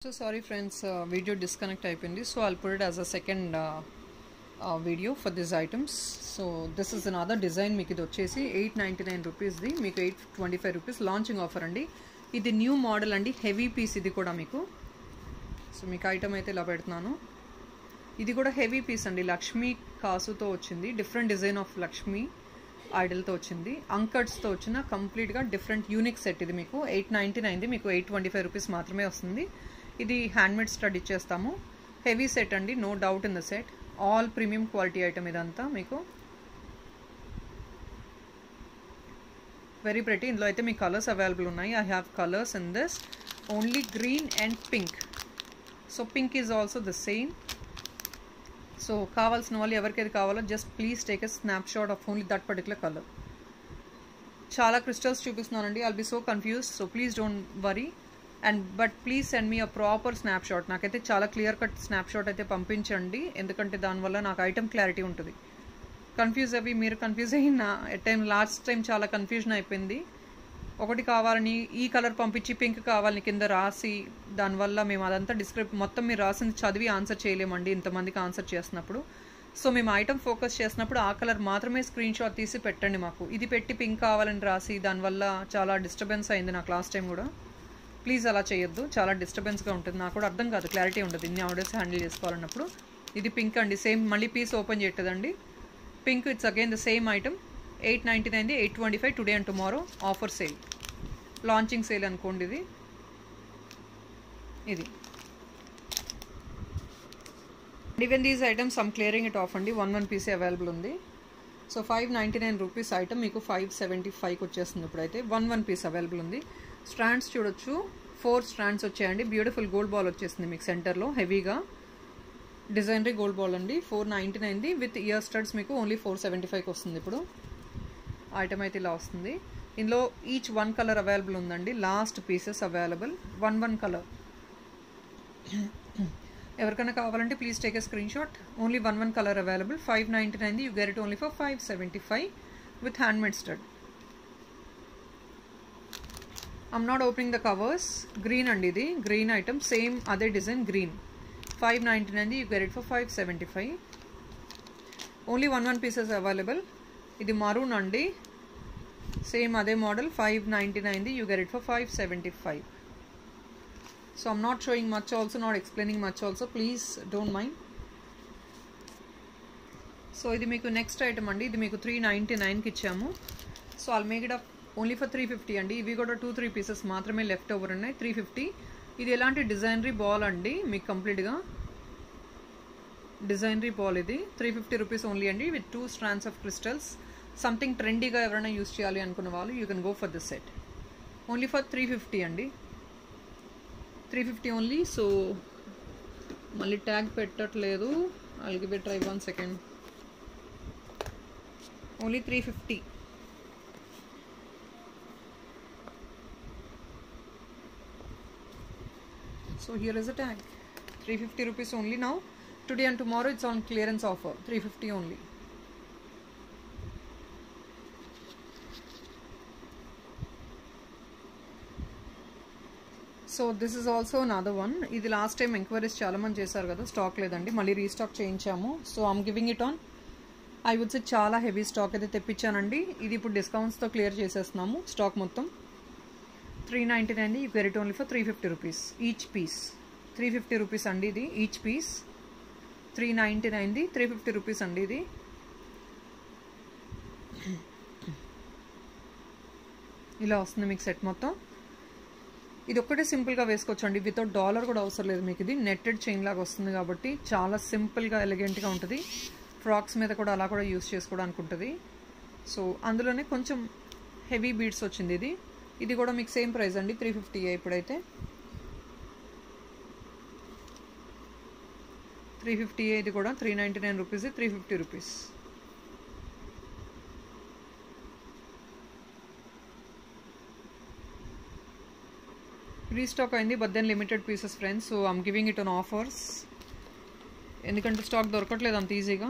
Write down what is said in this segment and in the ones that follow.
so sorry friends video disconnect అయిపోయింది so I'll put it as a second video for this items so this is an other design మీకు ఇది వచ్చేసి eight ninety nine రూపీస్ది మీకు eight twenty five rupees launching offer అండి ఇది new model అండి heavy piece ఇది కూడా మీకు సో మీకు ఐటమ్ అయితే ఇలా పెడుతున్నాను ఇది కూడా హెవీ పీస్ అండి లక్ష్మీ కాసుతో వచ్చింది డిఫరెంట్ డిజైన్ ఆఫ్ లక్ష్మీ ఐడల్తో వచ్చింది అంకట్స్తో వచ్చిన కంప్లీట్గా డిఫరెంట్ యూనిక్ సెట్ ఇది మీకు ఎయిట్ నైంటీ నైన్ది మీకు ఎయిట్ ట్వంటీ ఫైవ్ రూపీస్ మాత్రమే వస్తుంది ఇది హ్యాండ్మేడ్ స్టడ్ ఇచ్చేస్తాము హెవీ సెట్ అండి no doubt in the set all premium quality item ఇదంతా మీకు వెరీ ప్రెటీ ఇందులో అయితే మీకు కలర్స్ అవైలబుల్ ఉన్నాయి I have colours in this only green and pink so pink is also the same so కావాల్సిన వాళ్ళు ఎవరికైతే కావాలో just please take a snapshot of only that particular colour చాలా crystals చూపిస్తున్నానండి I'll be so confuse so please don't worry and but please send me a proper snapshot నాకైతే చాలా clear cut snap shot అయితే పంపించండి ఎందుకంటే దానివల్ల నాకు item clarity ఉంటుంది కన్ఫ్యూజ్ అవి మీరు కన్ఫ్యూజ్ అయిన టైం లాస్ట్ టైం చాలా కన్ఫ్యూజన్ అయిపోయింది ఒకటి కావాలని ఈ కలర్ పంపించి పింక్ కావాలని కింద రాసి దానివల్ల మేము అదంతా డిస్క్రిప్ మొత్తం మీరు రాసింది చదివి ఆన్సర్ చేయలేమండి ఇంతమందికి ఆన్సర్ చేసినప్పుడు సో మేము ఐటమ్ ఫోకస్ చేసినప్పుడు ఆ కలర్ మాత్రమే స్క్రీన్ షాట్ తీసి పెట్టండి మాకు ఇది పెట్టి పింక్ కావాలని రాసి దానివల్ల చాలా డిస్టర్బెన్స్ అయింది నాకు లాస్ట్ టైం కూడా ప్లీజ్ అలా చేయొద్దు చాలా డిస్టర్బెన్స్గా ఉంటుంది నాకు కూడా అర్థం కాదు క్లారిటీ ఉండదు ఇన్ని ఆర్డర్స్ హ్యాండిల్ చేసుకోవాలన్నప్పుడు ఇది పింక్ అండి సేమ్ మళ్ళీ పీస్ ఓపెన్ చేయట్లేదండి pink it's again the same item eight ninety నైన్ది eight twenty five today and tomorrow offer sale launching sale అనుకోండి ఇది ఇది even these items some clearing it off అండి one one పీసే available ఉంది so five ninety nine rupees item మీకు five seventy ఫైవ్కి వచ్చేస్తుంది ఇప్పుడైతే వన్ వన్ పీస్ అవైలబుల్ ఉంది స్ట్రాండ్స్ చూడొచ్చు ఫోర్ స్ట్రాండ్స్ వచ్చాయండి బ్యూటిఫుల్ గోల్డ్ బాల్ వచ్చేసింది మీకు సెంటర్లో హెవీగా డిజైనరీ గోల్డ్ బాల్ అండి ఫోర్ నైంటీ నైన్ది విత్ ఇయర్ స్టడ్స్ మీకు ఓన్లీ ఫోర్ సెవెంటీ ఫైవ్కి వస్తుంది ఇప్పుడు ఐటమ్ అయితే ఇలా వస్తుంది ఇందులో ఈచ్ వన్ కలర్ అవైలబుల్ ఉందండి last pieces available one one colour ఎవరికైనా కావాలంటే please take a screenshot only one one colour available five ninety నైన్ది you get it only for five seventy five with handmade stud I'm not opening the covers green అండి ఇది green item same అదే design green five ninety నైన్ది you get it for five seventy five only one one pieces available ఇది maroon అండి same అదే model five ninety నైన్ది you get it for five seventy five so I'm not showing much also not explaining much also please don't mind so ఇది మీకు next item అండి ఇది మీకు three ninety నైన్కి ఇచ్చాము so all make it up only for three fifty అండి ఇవి కూడా టూ త్రీ పీసెస్ మాత్రమే లెఫ్ట్ ఓవర్ ఉన్నాయి త్రీ ఫిఫ్టీ ఇది ఎలాంటి డిజైనరీ బాల్ అండి మీకు కంప్లీట్గా డిజైనరీ బాల్ ఇది త్రీ ఫిఫ్టీ రూపీస్ ఓన్లీ అండి with two strands of crystals something ట్రెండీగా ఎవరైనా యూస్ చేయాలి అనుకున్న వాళ్ళు you can go for this set only for three fifty అండి త్రీ ఫిఫ్టీ ఓన్లీ సో మళ్ళీ ట్యాగ్ పెట్టట్లేదు I'll give it try one second only three fifty so here is a tag 350 rupees only now today and tomorrow it's on clearance offer 350 only so this is also another one ఇది last time enquiries చాలా మంది చేశారు కదా stock లేదండి మళ్ళీ restock చేయించాము so I'm giving it on I would say చాలా heavy stock అయితే తెప్పించానండి ఇది ఇప్పుడు డిస్కౌంట్స్తో క్లియర్ చేసేస్తున్నాము స్టాక్ మొత్తం three ninety nine you get only for three fifty rupees each piece three fifty rupees అండి ఇది ఈచ్ పీస్ త్రీ నైంటీ నైన్ది త్రీ ఫిఫ్టీ రూపీస్ అండి ఇది ఇలా వస్తుంది మీకు సెట్ మొత్తం ఇది ఒక్కటే సింపుల్గా వేసుకోవచ్చు అండి వితౌట్ డాలర్ కూడా అవసరం లేదు మీకు ఇది నెట్టెడ్ చైన్ లాగా వస్తుంది కాబట్టి చాలా సింపుల్గా ఎలిగెంట్గా ఉంటుంది ఫ్రాక్స్ మీద కూడా అలా కూడా యూస్ చేసుకోవడానికి ఉంటుంది సో అందులోనే కొంచెం హెవీ బీడ్స్ వచ్చింది ఇది ఇది కూడా మీకు సేమ్ ప్రైస్ అండి త్రీ ఫిఫ్టీ ఇప్పుడైతే త్రీ ఫిఫ్టీ ఇది కూడా three ninety nine rupees three fifty rupees restock అయింది but then limited pieces friends so I'm giving it on offers ఎందుకంటే స్టాక్ దొరకట్లేదు అంత ఈజీగా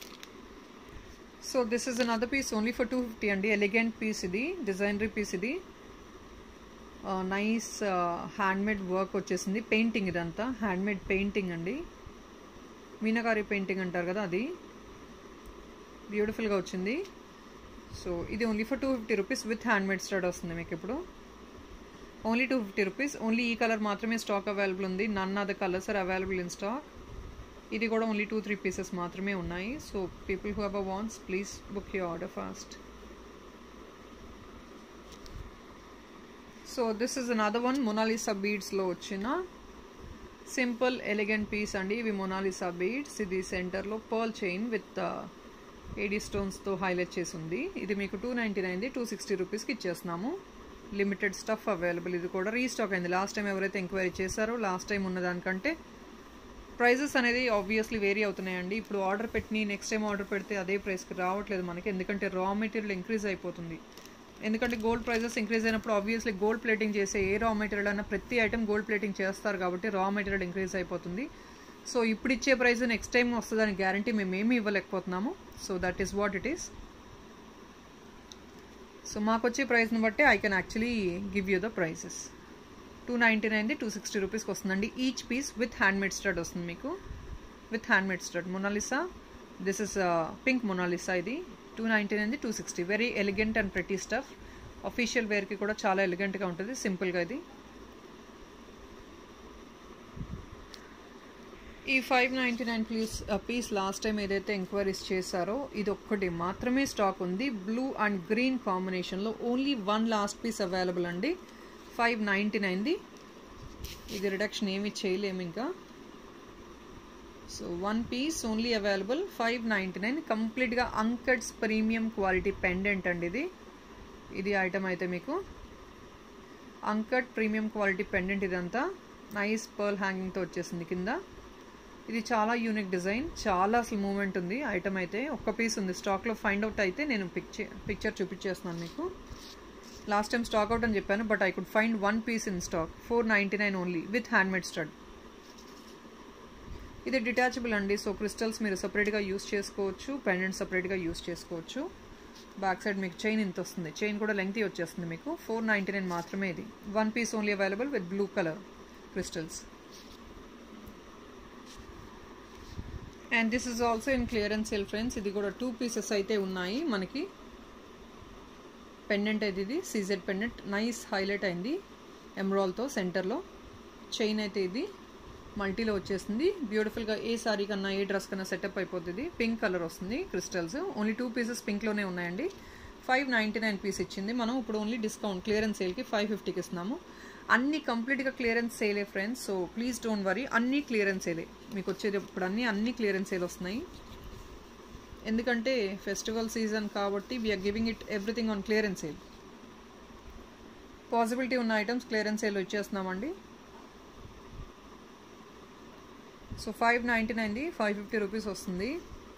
so this is another piece only for two fifty అండి elegant piece ఇది డిజైనరీ piece ఇది nice handmade work వచ్చేసింది పెయింటింగ్ ఇదంతా హ్యాండ్మేడ్ పెయింటింగ్ అండి మీనకారి పెయింటింగ్ అంటారు కదా అది బ్యూటిఫుల్గా వచ్చింది సో ఇది only for two fifty rupees with handmade stud వస్తుంది మీకు ఇప్పుడు only two fifty rupees only ఈ కలర్ మాత్రమే స్టాక్ అవైలబుల్ ఉంది none other colours are available in stock ఇది కూడా ఓన్లీ టూ త్రీ పీసెస్ మాత్రమే ఉన్నాయి so people who have wants please book you order fast so this is another one Mona Lisa బీడ్స్లో వచ్చిన simple elegant piece అండి ఇవి Mona Lisa beads ఇది సెంటర్లో పర్ల్ చైన్ విత్ ఏడీ స్టోన్స్తో హైలైట్ చేసి ఉంది ఇది మీకు టూ నైంటీ నైన్ది టూ సిక్స్టీ రూపీస్కి ఇచ్చేస్తున్నాము లిమిటెడ్ స్టఫ్ అవైలబుల్ ఇది కూడా రీస్టాక్ అయింది లాస్ట్ టైం ఎవరైతే ఎంక్వైరీ చేశారో లాస్ట్ టైం ఉన్న దానికంటే ప్రైజెస్ అనేది ఆబ్వియస్లీ వేరీ అవుతున్నాయండి ఇప్పుడు ఆర్డర్ పెట్టి నెక్స్ట్ టైం ఆర్డర్ పెడితే అదే ప్రైస్కి రావట్లేదు మనకి ఎందుకంటే రా మెటీరియల్ ఇంక్రీజ్ అయిపోతుంది ఎందుకంటే గోల్డ్ ప్రైజెస్ ఇంక్రీజ్ అయినప్పుడు ఆబ్వియస్లీ గోల్డ్ ప్లేటింగ్ చేసే ఏ రా మెటీరియల్ అయినా ప్రతి ఐటమ్ గోల్డ్ ప్లేటింగ్ చేస్తారు కాబట్టి రా మెటీరియల్ ఇంక్రీజ్ అయిపోతుంది సో ఇప్పుడు ఇచ్చే ప్రైస్ నెక్స్ట్ టైం వస్తుందని గ్యారంటీ మేము ఏమీ ఇవ్వలేకపోతున్నాము so that is what it is సో మాకు వచ్చే ప్రైస్ని బట్టి I can actually give you the prices two ninety నైన్ది టూ సిక్స్టీ రూపీస్కి వస్తుందండి each piece with handmade stud వస్తుంది మీకు with handmade stud Mona Lisa this is pink Mona Lisa ఇది టూ నైంటీ నైన్ది two sixty very elegant and pretty stuff official వేర్కి కూడా చాలా ఎలిగెంట్గా ఉంటుంది సింపుల్గా ఇది ఈ five ninety nine piece piece last time ఏదైతే ఎంక్వైరీస్ చేశారో ఇది ఒక్కటి మాత్రమే స్టాక్ ఉంది బ్లూ అండ్ గ్రీన్ కాంబినేషన్లో only one last piece available అండి ఫైవ్ నైంటీ నైన్ది ఇది రిడక్షన్ ఏమి చేయలేము ఇంకా so one piece only available five ninety nine కంప్లీట్గా అంకడ్స్ ప్రీమియం క్వాలిటీ పెండెంట్ అండి ఇది ఇది ఐటమ్ అయితే మీకు అంకడ్ ప్రీమియం క్వాలిటీ పెండెంట్ ఇదంతా నైస్ పర్ల్ హ్యాంగింగ్తో వచ్చేసింది కింద ఇది చాలా యూనిక్ డిజైన్ చాలా అసలు మూమెంట్ ఉంది ఐటమ్ అయితే ఒక్క పీస్ ఉంది స్టాక్లో ఫైండ్ అవుట్ అయితే నేను పిక్చర్ పిక్చర్ చూపించేస్తున్నాను మీకు లాస్ట్ టైం స్టాక్ అవుట్ అని చెప్పాను but I could find one piece in stock four ninety nine only with handmade stud ఇది డిటాచబుల్ అండి సో క్రిస్టల్స్ మీరు సపరేట్గా యూస్ చేసుకోవచ్చు పెండెంట్ సపరేట్గా యూస్ చేసుకోవచ్చు బ్యాక్ సైడ్ మీకు చైన్ ఇంత వస్తుంది చైన్ కూడా లెంగ్తీ వచ్చేస్తుంది మీకు ఫోర్ నైంటీ నైన్ మాత్రమే ఇది one piece only available with blue colour crystals and this is also in clearance sale friends ఇది కూడా టూ పీసెస్ అయితే ఉన్నాయి మనకి పెండెంట్ అయితే ఇది సీజెడ్ పెండెంట్ నైస్ హైలైట్ అయింది ఎమ్రాల్తో సెంటర్లో చైన్ అయితే ఇది మల్టీలో వచ్చేస్తుంది బ్యూటిఫుల్గా ఏ సారీ కన్నా ఏ డ్రెస్ కన్నా సెటప్ అయిపోతుంది పింక్ కలర్ వస్తుంది క్రిస్టల్స్ ఓన్లీ టూ పీసెస్ పింక్లోనే ఉన్నాయండి ఫైవ్ నైంటీ నైన్ పీస్ ఇచ్చింది మనం ఇప్పుడు ఓన్లీ డిస్కౌంట్ క్లియరెన్స్ సేల్కి ఫైవ్ ఫిఫ్టీకి ఇస్తున్నాము అన్ని కంప్లీట్గా క్లియరెన్స్ సేలే friends so please don't worry అన్ని క్లియరెన్స్ సేలే మీకు వచ్చేది ఇప్పుడు అన్ని అన్ని క్లియరెన్స్ సేల్ వస్తున్నాయి ఎందుకంటే ఫెస్టివల్ సీజన్ కాబట్టి we're giving it everything on clearance sale possibility ఉన్న ఐటమ్స్ క్లియరెన్స్ సేల్ ఇచ్చేస్తున్నామండి సో ఫైవ్ నైంటీ నైన్ది ఫైవ్ ఫిఫ్టీ రూపీస్ వస్తుంది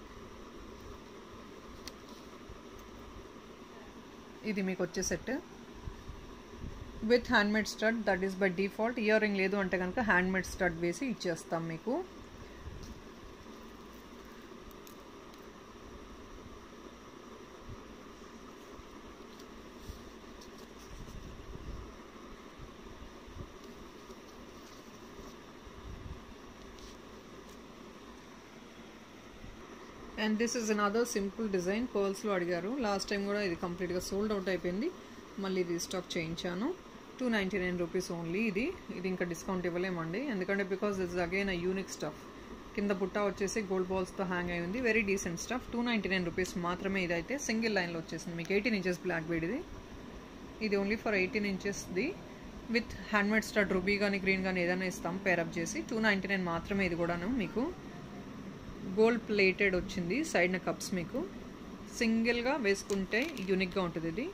ఇది మీకు వచ్చే set with handmade stud that is by default earring లేదు అంటే కనుక హ్యాండ్మేడ్ స్టడ్ వేసి ఇచ్చేస్తాం మీకు and this is another simple design పర్ల్స్లో అడిగారు లాస్ట్ టైం కూడా ఇది కంప్లీట్గా సోల్డ్ అవుట్ అయిపోయింది మళ్ళీ ఇది స్టాక్ చేయించాను two ninety nine rupees only ఇది ఇది ఇంకా డిస్కౌంట్ ఇవ్వలేమండి ఎందుకంటే because this is again a unique stuff కింద బుట్ట వచ్చేసి గోల్డ్ బాల్స్తో హ్యాంగ్ అయి ఉంది very decent stuff two ninety nine rupees మాత్రమే ఇది అయితే సింగిల్ లైన్లో వచ్చేసింది మీకు ఎయిటీన్ ఇంచెస్ బ్లాక్ బీడ్ ఇది ఇది ఓన్లీ ఫర్ ఎయిటీన్ ఇంచెస్ది విత్ హ్యాండ్మేడ్ స్టడ్ రూబీ కానీ గ్రీన్ కానీ ఏదైనా ఇస్తాం పేరప్ చేసి టూ నైంటీ నైన్ మాత్రమే ఇది కూడాను మీకు గోల్డ్ ప్లేటెడ్ వచ్చింది సైడ్న కప్స్ మీకు సింగిల్గా వేసుకుంటే యూనిక్గా ఉంటుంది ఇది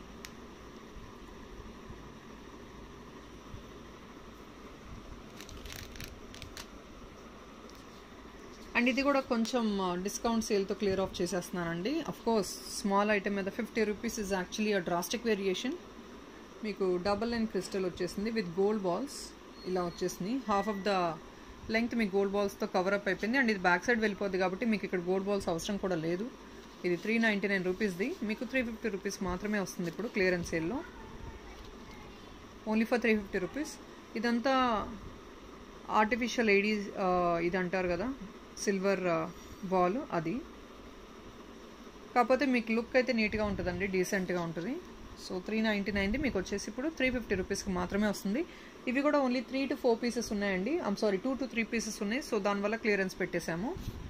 అండ్ ఇది కూడా కొంచెం డిస్కౌంట్ సేల్తో క్లియర్ ఆఫ్ చేసేస్తున్నానండి అఫ్ కోర్స్ స్మాల్ ఐటమ్ మీద fifty rupees is actually a drastic variation మీకు డబల్ లైన్ క్రిస్టల్ వచ్చేసింది విత్ గోల్డ్ బాల్స్ ఇలా వచ్చేసింది హాఫ్ ఆఫ్ ద లెంగ్త్ మీకు గోల్డ్ బాల్స్తో కవర్ అప్ అయిపోయింది అండ్ ఇది బ్యాక్ సైడ్ వెళ్ళిపోద్ది కాబట్టి మీకు ఇక్కడ గోల్డ్ బాల్స్ అవసరం కూడా లేదు ఇది త్రీ నైంటీ నైన్ రూపీస్ది మీకు త్రీ ఫిఫ్టీ రూపీస్ మాత్రమే వస్తుంది ఇప్పుడు క్లియరెన్స్ సేల్లో only for three fifty rupees ఇదంతా ఆర్టిఫిషియల్ ఏడీ ఇది అంటారు కదా సిల్వర్ బాల్ అది కాకపోతే మీకు లుక్ అయితే నీట్గా ఉంటుందండి డీసెంట్గా ఉంటుంది సో త్రీ నైంటీ నైన్ది మీకు వచ్చేసి ఇప్పుడు త్రీ ఫిఫ్టీ రూపీస్కి మాత్రమే వస్తుంది ఇవి కూడా only three to four pieces ఉన్నాయండి I'm sorry two to three pieces ఉన్నాయి సో దానివల్ల క్లియరెన్స్ పెట్టేశాము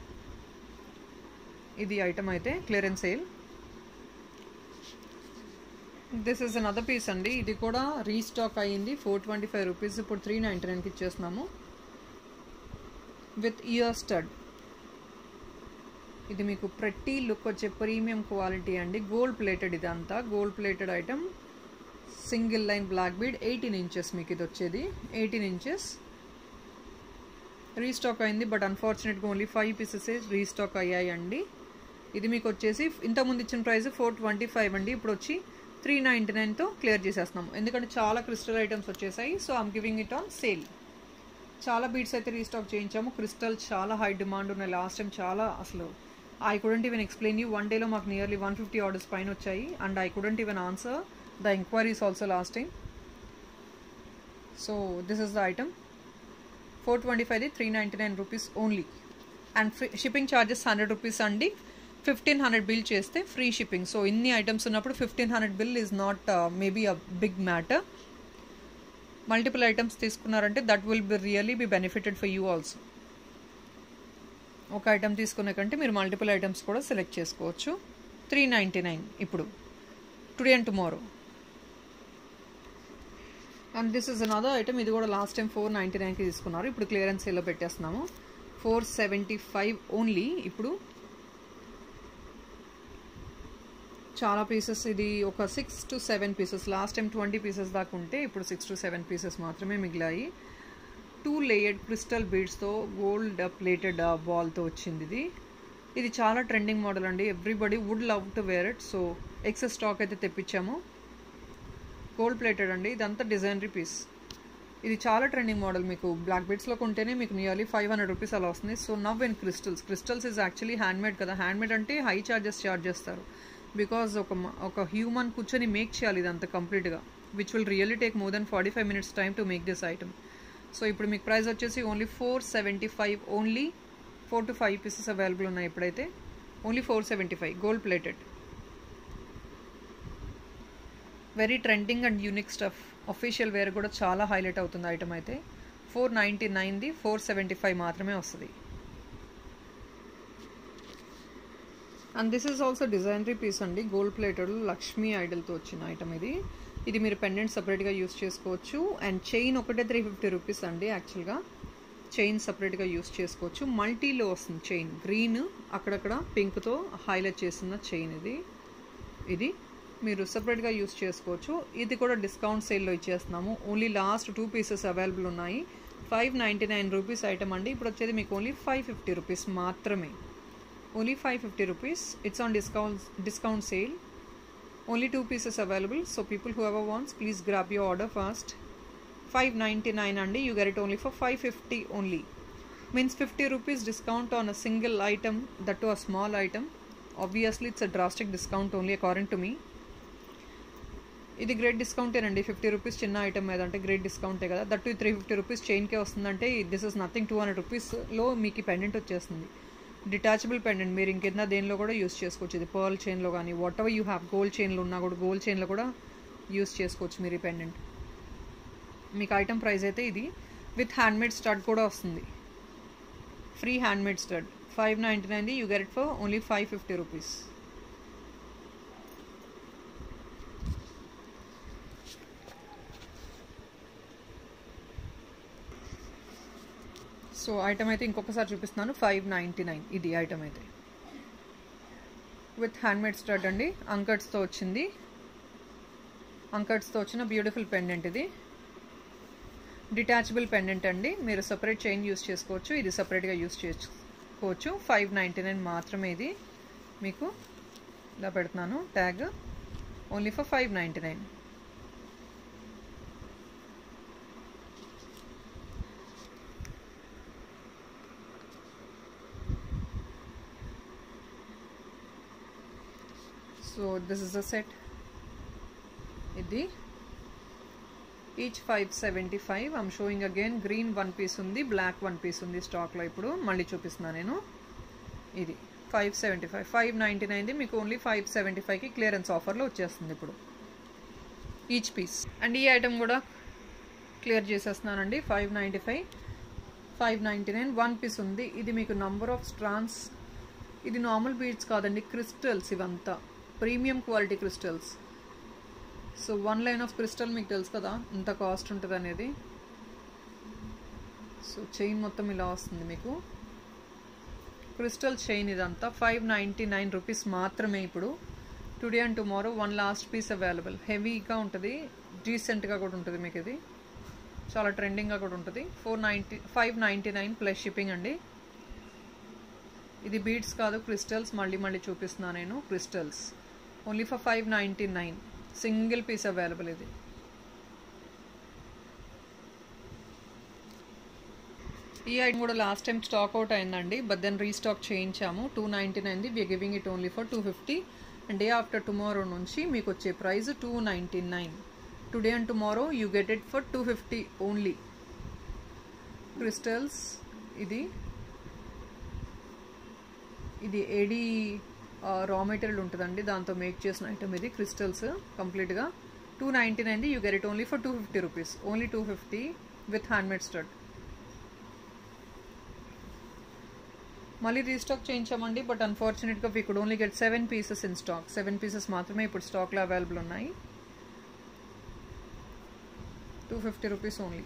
ఇది ఐటమ్ అయితే clearance sale this is another piece అండి ఇది కూడా రీస్టాక్ అయ్యింది ఫోర్ ట్వంటీ ఫైవ్ రూపీస్ ఇప్పుడు త్రీ నైంటీ నైన్కి ఇచ్చేస్తున్నాము విత్ ఇయర్ స్టడ్ ఇది మీకు ప్రతి లుక్ వచ్చే ప్రీమియం క్వాలిటీ అండి గోల్డ్ ప్లేటెడ్ ఇదంతా gold plated item single line black bead eighteen inches మీకు ఇది వచ్చేది ఎయిటీన్ ఇంచెస్ రీస్టాక్ అయింది బట్ అన్ఫార్చునేట్గా ఓన్లీ ఫైవ్ పీసెస్ రీస్టాక్ అయ్యాయండి ఇది మీకు వచ్చేసి ఇంతకుముందు ఇచ్చిన ప్రైస్ ఫోర్ ట్వంటీ ఫైవ్ అండి ఇప్పుడు వచ్చి త్రీ నైంటీ నైన్తో క్లియర్ చేసేస్తున్నాం ఎందుకంటే చాలా క్రిస్టల్ ఐటమ్స్ వచ్చేసాయి so I'm giving it on sale చాలా బీట్స్ అయితే రీస్టాక్ చేయించాము క్రిస్టల్ చాలా హై డిమాండ్ ఉన్నాయి లాస్ట్ టైం చాలా అసలు I couldn't even explain you one డేలో మాకు నియర్లీ వన్ ఫిఫ్టీ ఆర్డర్స్ పైన వచ్చాయి and I couldn't even answer the enquiries also last time so this is the item four twenty ఫైవ్ది three ninety nine rupees only and free shipping charges hundred rupees అండి fifteen hundred bill చేస్తే free shipping so ఇన్ని items ఉన్నప్పుడు fifteen hundred bill is not maybe a big matter multiple items తీసుకున్నారంటే that will be really be benefited for you also ఒక item తీసుకునే కంటే మీరు multiple items కూడా సెలెక్ట్ చేసుకోవచ్చు త్రీ నైంటీ నైన్ ఇప్పుడు today and tomorrow and this is another item ఇది కూడా లాస్ట్ టైం ఫోర్ నైంటీ నైన్కి తీసుకున్నారు ఇప్పుడు క్లియరెన్స్ సేల్లో పెట్టేస్తున్నాము ఫోర్ సెవెంటీ ఫైవ్ ఓన్లీ ఇప్పుడు చాలా పీసెస్ ఇది ఒక six to seven pieces last time twenty pieces దాకా ఉంటే ఇప్పుడు సిక్స్ టు సెవెన్ పీసెస్ మాత్రమే మిగిలాయి టూ లేయర్డ్ క్రిస్టల్ బీడ్స్తో గోల్డ్ ప్లేటెడ్ బాల్తో వచ్చింది ఇది ఇది చాలా ట్రెండింగ్ మోడల్ అండి everybody would love to wear it so excess stock అయితే తెప్పించాము గోల్డ్ ప్లేటెడ్ అండి ఇదంతా డిజైనరీ పీస్ ఇది చాలా ట్రెండింగ్ మోడల్ మీకు బ్లాక్ బీడ్స్లో కొంటేనే మీకు నియర్లీ ఫైవ్ హండ్రెడ్ రూపీస్ అలా వస్తుంది so now in crystals crystals is actually handmade కదా హ్యాండ్మేడ్ అంటే హై చార్జెస్ చార్జ్ చేస్తారు బికాజ్ ఒక ఒక హ్యూమన్ కూర్చొని మేక్ చేయాలి ఇదంతా కంప్లీట్గా which will really take more than forty five minutes time to make this item so ఇప్పుడు మీకు ప్రైస్ వచ్చేసి only four seventy five only four to five pieces available ఉన్నాయి ఇప్పుడైతే only four seventy five gold plated very trending and unique stuff official wear కూడా చాలా highlight అవుతుంది item అయితే four ninety నైన్ది ఫోర్ సెవెంటీ ఫైవ్ మాత్రమే వస్తుంది అండ్ దిస్ ఈజ్ ఆల్సో డిజైనరీ పీస్ అండి గోల్డ్ ప్లేటెడ్ లక్ష్మీ ఐడల్తో వచ్చిన ఐటమ్ ఇది ఇది మీరు పెండెంట్ సపరేట్గా యూస్ చేసుకోవచ్చు అండ్ చైన్ ఒకటే త్రీ ఫిఫ్టీ రూపీస్ అండి యాక్చువల్గా చైన్ సపరేట్గా యూస్ చేసుకోవచ్చు మల్టీలో వస్తుంది చైన్ గ్రీన్ అక్కడక్కడ పింక్తో హైలైట్ చేసిన చైన్ ఇది ఇది మీరు సపరేట్గా యూస్ చేసుకోవచ్చు ఇది కూడా డిస్కౌంట్ సేల్లో ఇచ్చేస్తున్నాము only last two pieces available ఉన్నాయి five ninety nine rupees item అండి ఇప్పుడు వచ్చేది మీకు ఓన్లీ ఫైవ్ ఫిఫ్టీ రూపీస్ మాత్రమే only five fifty rupees it's on discount discount sale only two pieces available so people whoever wants please grab your order fast 599 and you get it only for 550 only means 50 rupees discount on a single item that to a small item obviously it's a drastic discount only according to me ఇది great డిస్కౌంటేనండి fifty rupees చిన్న item మీద అంటే great డిస్కౌంటే కదా that three fifty rupees చైన్కే వస్తుందంటే this is nothing two hundred రూపీస్లో మీకు పెండెంట్ వచ్చేస్తుంది డిటాచబుల్ పెండెంట్ మీరు ఇంకేదైనా దేనిలో కూడా యూస్ చేసుకోవచ్చు ఇది పర్ల్ చైన్లో కానీ whatever you have gold చైన్లో ఉన్నా కూడా గోల్డ్ చైన్లో కూడా యూస్ చేసుకోవచ్చు మీరు ఈ పెండెంట్ మీకు ఐటమ్ ప్రైస్ అయితే ఇది విత్ హ్యాండ్మేడ్ స్టడ్ కూడా వస్తుంది free handmade stud five ninety నైన్ది you get for only five fifty rupees so item అయితే ఇంకొకసారి చూపిస్తున్నాను ఫైవ్ నైంటీ నైన్ ఇది ఐటమ్ అయితే విత్ హ్యాండ్మేడ్ స్టడ్ అండి అంకట్స్తో వచ్చింది అంకట్స్తో వచ్చిన బ్యూటిఫుల్ పెండెంట్ ఇది డిటాచబుల్ పెండెంట్ అండి మీరు సపరేట్ చైన్ యూస్ చేసుకోవచ్చు ఇది సపరేట్గా యూస్ చేసుకోవచ్చు ఫైవ్ నైంటీ నైన్ మాత్రమే ఇది మీకు ఇలా పెడుతున్నాను tag only for five ninety nine so this is the set ఇది each five seventy five I'm showing again green one piece ఉంది బ్లాక్ వన్ పీస్ ఉంది స్టాక్లో ఇప్పుడు మళ్ళీ చూపిస్తున్నాను నేను ఇది five seventy five five ninety నైన్ది మీకు ఓన్లీ ఫైవ్ సెవెంటీ ఫైవ్కి క్లియరెన్స్ ఆఫర్లో వచ్చేస్తుంది ఇప్పుడు ఈచ్ పీస్ అండ్ ఈ ఐటమ్ కూడా క్లియర్ చేసేస్తున్నానండి five ninety five five ninety nine one piece ఉంది ఇది మీకు నంబర్ ఆఫ్ స్ట్రాన్స్ ఇది నార్మల్ బీడ్స్ కాదండి క్రిస్టల్స్ ఇవంతా premium quality crystals so one line of crystal మీకు తెలుసు కదా ఎంత కాస్ట్ ఉంటుంది అనేది సో చైన్ మొత్తం ఇలా వస్తుంది మీకు క్రిస్టల్ చైన్ ఇదంతా ఫైవ్ నైంటీ నైన్ రూపీస్ మాత్రమే ఇప్పుడు today and tomorrow one last piece available హెవీగా ఉంటుంది డీసెంట్గా కూడా ఉంటుంది మీకు ఇది చాలా ట్రెండింగ్గా కూడా ఉంటుంది four ninety five ninety nine plus shipping అండి ఇది బీడ్స్ కాదు క్రిస్టల్స్ మళ్ళీ మళ్ళీ చూపిస్తున్నాను నేను crystals only for five ninety nine single piece available ఇది ఈ ఐటమ్ కూడా లాస్ట్ టైం స్టాక్ అవుట్ అయిందండి బట్ దెన్ రీస్టాక్ చేయించాము టూ నైంటీ నైన్ది we giving it only for two fifty and day after tomorrow నుంచి మీకు వచ్చే price two ninety nine today and tomorrow you get it for two fifty only crystals ఇది ఇది ఏడీ raw material ఉంటుందండి దాంతో make చేసిన item ఇది క్రిస్టల్స్ కంప్లీట్గా టూ నైంటీ నైన్ది you get it only for two fifty rupees only two fifty with handmade stud మళ్ళీ restock చేయించామండి బట్ అన్ఫార్చునేట్గా we could only get seven pieces in stock seven pieces మాత్రమే ఇప్పుడు స్టాక్లో అవైలబుల్ ఉన్నాయి టూ ఫిఫ్టీ రూపీస్ ఓన్లీ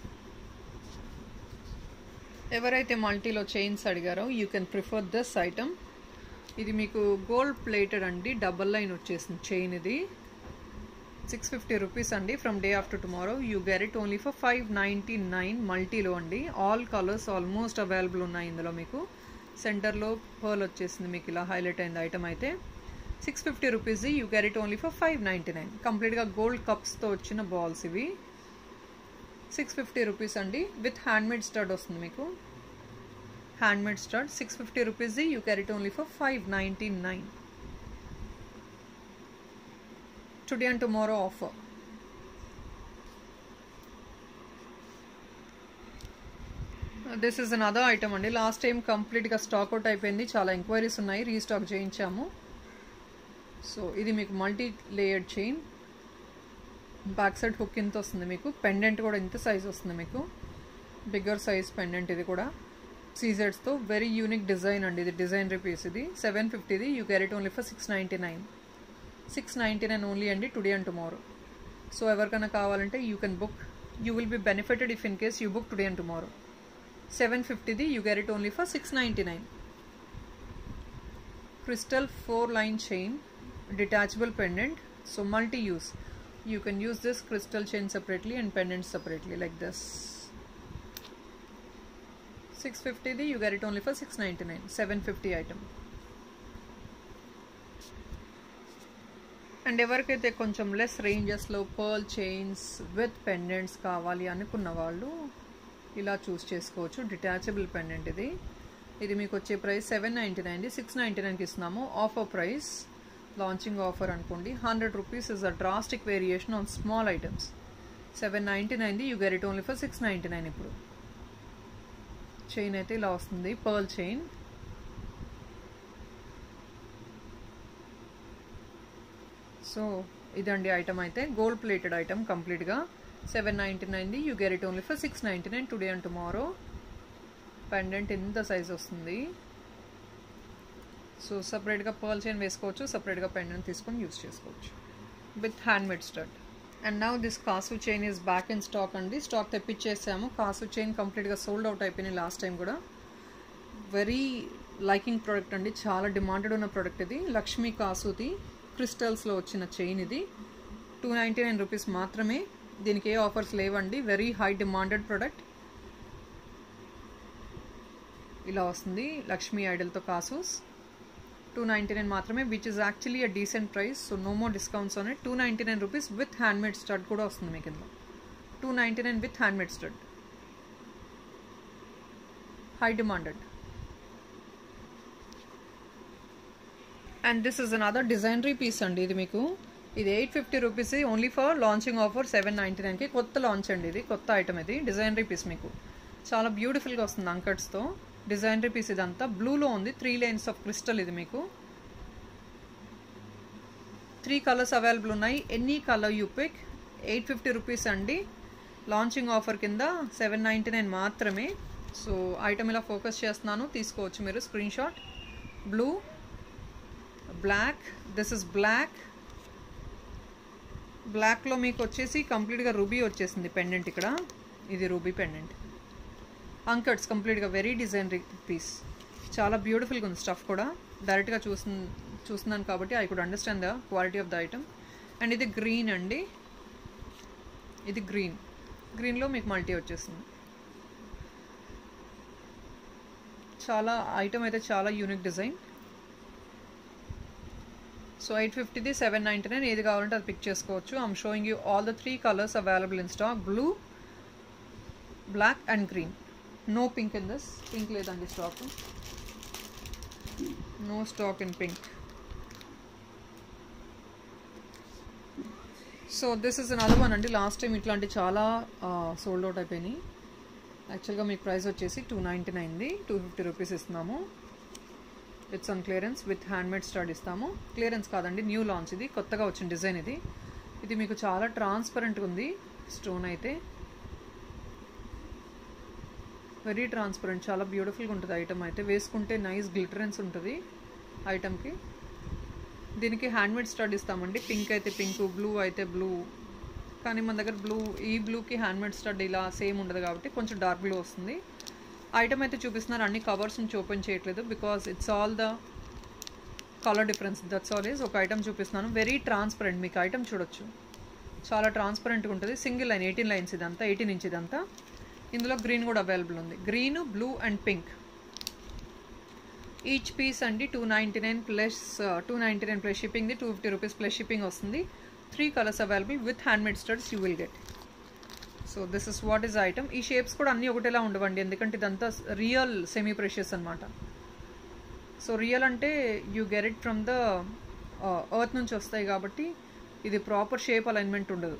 ఎవరైతే మల్టీలో chains అడిగారో you can prefer this item ఇది మీకు గోల్డ్ ప్లేటెడ్ అండి డబల్ లైన్ వచ్చేసింది చైన్ ఇది సిక్స్ ఫిఫ్టీ రూపీస్ అండి from day after tomorrow you get it only for five ninety nine మల్టీలో అండి ఆల్ కలర్స్ ఆల్మోస్ట్ అవైలబుల్ ఉన్నాయి ఇందులో మీకు సెంటర్లో పర్ల్ వచ్చేసింది మీకు ఇలా హైలైట్ అయింది ఐటమ్ అయితే six fifty rupees you get it only for five ninety nine కంప్లీట్గా గోల్డ్ కప్స్తో వచ్చిన బాల్స్ ఇవి సిక్స్ ఫిఫ్టీ రూపీస్ అండి విత్ హ్యాండ్మేడ్ స్టడ్ వస్తుంది మీకు handmade stud six fifty rupees you carry it only for five ninety nine today and tomorrow offer this is an another item అండి last time కంప్లీట్గా stock out అయిపోయింది చాలా enquiries ఉన్నాయి restock చేయించాము so ఇది మీకు multi layered chain back side hook ఇంత వస్తుంది మీకు పెండెంట్ కూడా ఇంత సైజ్ వస్తుంది మీకు బిగ్గర్ సైజ్ పెండెంట్ ఇది కూడా సీజెడ్స్తో వెరీ యూనిక్ డిజైన్ అండి ఇది డిజైన్ పీస్ ఇది సెవెన్ ఫిఫ్టీది you carry it only for six ninety nine six ninety nine only అండి టుడే అండ్ టుమారో సో ఎవరికైనా కావాలంటే you can book you will be benefited if in case you book today and tomorrow seven ఫిఫ్టీది you carry it only for six ninety nine crystal four line chain detachable pendant so multi use you can use this crystal chain separately and pendant separately like this 650 the you get it only for 699 750 item and ఎవరికైతే కొంచెం less రేంజెస్లో pearl chains with pendants కావాలి అనుకున్న వాళ్ళు ఇలా చూస్ చేసుకోవచ్చు detachable pendant ఇది ఇది మీకు వచ్చే price seven ninety nine six ninety నైన్కి ఇస్తున్నాము ఆఫర్ ప్రైస్ లాంచింగ్ ఆఫర్ అనుకోండి hundred rupees is a drastic variation on small items seven ninety నైన్ది you get it only for six ninety nine ఇప్పుడు chain అయితే ఇలా వస్తుంది పర్ల్ చైన్ సో ఇదండి item అయితే గోల్డ్ ప్లేటెడ్ ఐటమ్ కంప్లీట్గా seven ninety నైన్ది you get it only for six ninety nine today and tomorrow pendant ఇంత సైజ్ వస్తుంది సో సపరేట్గా పర్ల్ చైన్ వేసుకోవచ్చు సపరేట్గా పెండెంట్ తీసుకొని యూస్ చేసుకోవచ్చు with handmade stud and now this kasu chain is back in stock అండి stock తెప్పించేసాము కాసు చైన్ కంప్లీట్గా సోల్డ్ అవుట్ అయిపోయింది లాస్ట్ టైం కూడా వెరీ లైకింగ్ ప్రోడక్ట్ అండి చాలా డిమాండెడ్ ఉన్న ప్రోడక్ట్ ఇది లక్ష్మీ కాసుది క్రిస్టల్స్లో వచ్చిన చైన్ ఇది టూ నైంటీ నైన్ రూపీస్ మాత్రమే దీనికి ఏ ఆఫర్స్ లేవండి వెరీ హై డిమాండెడ్ ప్రోడక్ట్ ఇలా వస్తుంది లక్ష్మీ ఐడల్తో కాసూస్ టూ నైంటీ నైన్ మాత్రమే which is actually a decent price so no more discounts on it two ninety nine rupees with handmade stud కూడా వస్తుంది మీకు ఇందులో two ninety nine with handmade stud high demanded and this is another designery piece అండి ఇది మీకు ఇది eight fifty rupees only for launching offer seven ninety నైన్కి కొత్త లాంచ్ అండి ఇది కొత్త ఐటమ్ ఇది డిజైనరీ పీస్ మీకు చాలా బ్యూటిఫుల్గా వస్తుంది అంకట్స్తో డిజైనరీ పీస్ ఇదంతా బ్లూలో ఉంది త్రీ లైన్స్ ఆఫ్ క్రిస్టల్ ఇది మీకు త్రీ కలర్స్ అవైలబుల్ ఉన్నాయి any colour you pick eight fifty rupees అండి లాంచింగ్ ఆఫర్ కింద సెవెన్ నైంటీ నైన్ మాత్రమే సో ఐటమ్ ఇలా ఫోకస్ చేస్తున్నాను తీసుకోవచ్చు మీరు screenshot blue black this is black బ్లాక్లో మీకు వచ్చేసి కంప్లీట్గా రూబీ వచ్చేసింది పెండెంట్ ఇక్కడ ఇది రూబీ పెండెంట్ అంకట్స్ కంప్లీట్గా వెరీ డిజైన్ పీస్ చాలా బ్యూటిఫుల్గా ఉంది స్టఫ్ కూడా డైరెక్ట్గా చూసు చూస్తున్నాను కాబట్టి I could understand the quality of the item and ఇది గ్రీన్ అండి ఇది గ్రీన్ గ్రీన్లో మీకు మల్టీ వచ్చేస్తుంది చాలా ఐటమ్ అయితే చాలా యూనిక్ డిజైన్ సో ఎయిట్ ఫిఫ్టీది సెవెన్ నైంటీ నైన్ ఏది కావాలంటే అది పిక్ చేసుకోవచ్చు I'm showing you all the three colours available in stock blue black and green no pink in this pink లేదండి stock no stock in pink so this is another one అండి last time ఇట్లాంటి చాలా sold out అయిపోయినాయి యాక్చువల్గా మీకు price వచ్చేసి two ninety నైన్ది two fifty rupees ఇస్తున్నాము it's on clearance with handmade stud ఇస్తాము క్లియరెన్స్ కాదండి న్యూ లాంచ్ ఇది కొత్తగా వచ్చిన డిజైన్ ఇది ఇది మీకు చాలా ట్రాన్స్పరెంట్గా ఉంది స్టోన్ అయితే వెరీ ట్రాన్స్పరెంట్ చాలా బ్యూటిఫుల్గా ఉంటుంది ఐటమ్ అయితే వేసుకుంటే నైస్ గ్లిటరెన్స్ ఉంటుంది ఐటమ్కి దీనికి హ్యాండ్మేడ్ స్టడ్ ఇస్తామండి పింక్ అయితే పింక్ బ్లూ అయితే బ్లూ కానీ మన దగ్గర బ్లూ ఈ బ్లూకి హ్యాండ్మేడ్ స్టడ్ ఇలా సేమ్ ఉండదు కాబట్టి కొంచెం డార్క్ బ్లూ వస్తుంది ఐటమ్ అయితే చూపిస్తున్నారు అన్ని కవర్స్ నుంచి ఓపెన్ చేయట్లేదు because it's all the colour difference that's all is ఒక ఐటమ్ చూపిస్తున్నాను వెరీ ట్రాన్స్పరెంట్ మీకు ఐటమ్ చూడొచ్చు చాలా ట్రాన్స్పరెంట్గా ఉంటుంది సింగిల్ లైన్ ఎయిటీన్ లైన్స్ ఇదంతా ఎయిటీన్ ఇంచ్ ఇదంతా ఇందులో గ్రీన్ కూడా అవైలబుల్ ఉంది green blue and pink each piece అండి two ninety nine plus two ninety nine plus షిప్పింగ్ది two fifty rupees plus shipping వస్తుంది three colours available with handmade studs you will get so this is what is item ఈ shapes కూడా అన్నీ ఒకటేలా ఉండవండి ఎందుకంటే ఇదంతా రియల్ సెమీ ప్రెషియస్ అనమాట సో రియల్ అంటే you get it from the earth నుంచి వస్తాయి కాబట్టి ఇది ప్రాపర్ షేప్ అలైన్మెంట్ ఉండదు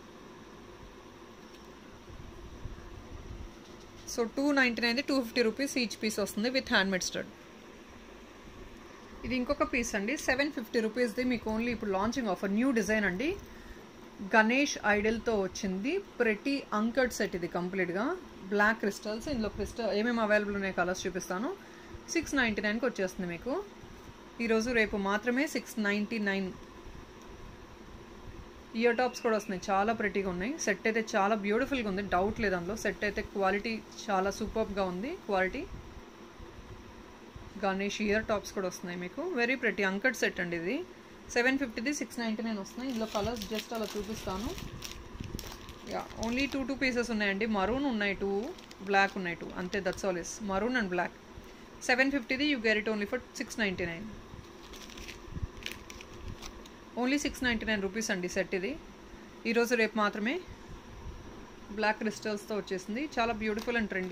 so two ninety nine two fifty rupees each piece వస్తుంది విత్ హ్యాండ్మేడ్ స్టడ్ ఇది ఇంకొక పీస్ అండి సెవెన్ ఫిఫ్టీ రూపీస్ది మీకు ఓన్లీ ఇప్పుడు లాంచింగ్ ఆఫర్ న్యూ డిజైన్ అండి గణేష్ ఐడల్తో వచ్చింది ప్రతి అంకడ్ సెట్ ఇది కంప్లీట్గా బ్లాక్ క్రిస్టల్స్ ఇందులో క్రిస్టల్ ఏమేమి అవైలబుల్ ఉన్నాయి కలర్స్ చూపిస్తాను సిక్స్ నైంటీ నైన్కి వచ్చేస్తుంది మీకు ఈరోజు రేపు మాత్రమే six ninety nine ear tops కూడా వస్తున్నాయి చాలా ప్రెటీగా ఉన్నాయి సెట్ అయితే చాలా బ్యూటిఫుల్గా ఉంది డౌట్ లేదు అందులో సెట్ అయితే క్వాలిటీ చాలా సూపర్గా ఉంది క్వాలిటీ గణేష్ ఇయర్ టాప్స్ కూడా వస్తున్నాయి మీకు వెరీ ప్రెటీ అంకడ్ సెట్ అండి ఇది సెవెన్ ఫిఫ్టీది సిక్స్ నైంటీ నైన్ వస్తున్నాయి ఇందులో కలర్స్ జస్ట్ అలా చూపిస్తాను yeah only two two pieces ఉన్నాయండి మరూన్ ఉన్నాయి టూ బ్లాక్ ఉన్నాయి టూ అంతే that's all is maroon and black seven ఫిఫ్టీది you get it only for six ninety nine only six ninety nine rupees అండి set ఇది ఈరోజు రేపు మాత్రమే బ్లాక్ క్రిస్టల్స్తో వచ్చేసింది చాలా beautiful and trendy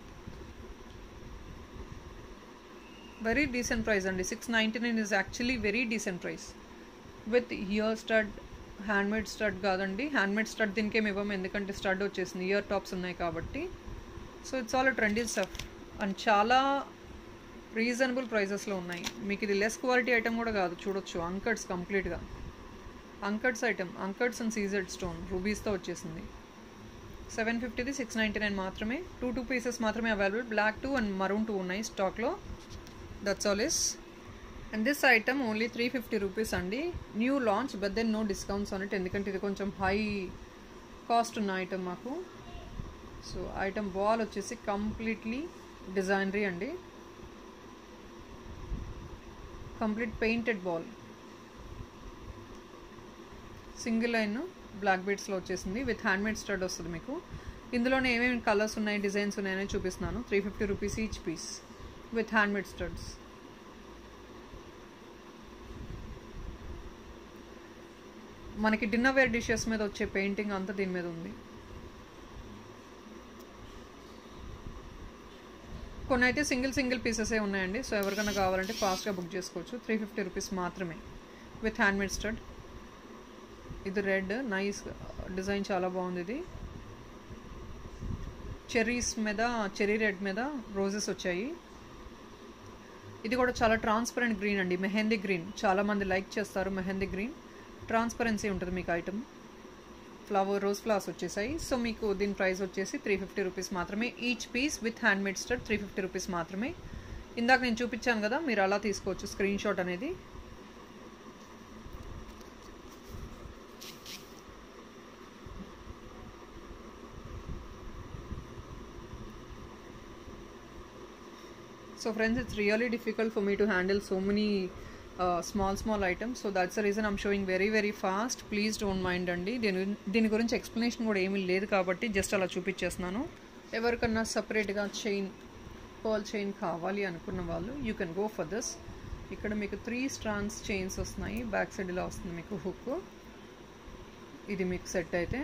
very decent price అండి six ninety nine is actually very decent price with ear stud handmade stud కాదండి హ్యాండ్మేడ్ స్టడ్ దీనికేమి ఇవ్వము ఎందుకంటే స్టడ్ వచ్చేసింది ఇయర్ టాప్స్ ఉన్నాయి కాబట్టి so it's all trendy stuff and చాలా రీజనబుల్ ప్రైజెస్లో ఉన్నాయి మీకు ఇది లెస్ క్వాలిటీ ఐటమ్ కూడా కాదు చూడొచ్చు అంకడ్స్ కంప్లీట్గా uncuts item uncuts and CZ stone రూబీస్తో వచ్చేసింది సెవెన్ ఫిఫ్టీది సిక్స్ నైంటీ నైన్ మాత్రమే టూ టూ పీసెస్ మాత్రమే available black two and maroon two ఉన్నాయి స్టాక్లో that's all is and this item only three fifty rupees అండి new launch but then no discounts on it ఎందుకంటే ఇది కొంచెం high cost ఉన్న item మాకు సో ఐటమ్ బాల్ వచ్చేసి కంప్లీట్లీ డిజైనరీ అండి complete painted ball single line black బీడ్స్లో వచ్చేసింది విత్ హ్యాండ్మేడ్ స్టడ్ వస్తుంది మీకు ఇందులోనే ఏమేమి కలర్స్ ఉన్నాయి డిజైన్స్ ఉన్నాయని చూపిస్తున్నాను three fifty rupees each piece with handmade studs మనకి డిన్నర్ వేర్ డిషెస్ మీద వచ్చే పెయింటింగ్ అంతా దీని మీద ఉంది కొన్ని అయితే సింగిల్ సింగిల్ పీసెసే ఉన్నాయండి సో ఎవరికైనా కావాలంటే ఫాస్ట్గా బుక్ చేసుకోవచ్చు త్రీ ఫిఫ్టీ రూపీస్ మాత్రమే విత్ హ్యాండ్మేడ్ స్టడ్ ఇది రెడ్ నైస్ డిజైన్ చాలా బాగుంది ఇది చెర్రీస్ మీద చెర్రీ రెడ్ మీద రోజెస్ వచ్చాయి ఇది కూడా చాలా ట్రాన్స్పరెంట్ గ్రీన్ అండి మెహందీ గ్రీన్ చాలా మంది లైక్ చేస్తారు మెహందీ గ్రీన్ ట్రాన్స్పరెన్సీ ఉంటుంది మీకు ఐటమ్ ఫ్లవర్ రోజ్ ఫ్లవర్స్ వచ్చేసాయి సో మీకు దీని ప్రైస్ వచ్చేసి త్రీ ఫిఫ్టీ రూపీస్ మాత్రమే each piece with hand handmade stud three fifty rupees మాత్రమే ఇందాక నేను చూపించాను కదా మీరు అలా తీసుకోవచ్చు స్క్రీన్ షాట్ అనేది so friends it's really difficult for me to handle so many uh, small small items so that's the reason i'm showing very very fast please don't mind అండి దీని దీని గురించి ఎక్స్ప్లెనేషన్ కూడా ఏమీ లేదు కాబట్టి జస్ట్ అలా చూపించేస్తున్నాను ఎవరికన్నా సపరేట్గా చైన్ పర్ల్ చైన్ కావాలి అనుకున్న వాళ్ళు you can go for this ఇక్కడ మీకు త్రీ స్ట్రాండ్స్ చైన్స్ వస్తున్నాయి బ్యాక్ సైడ్ ఇలా వస్తుంది మీకు హుక్ ఇది మీకు సెట్ అయితే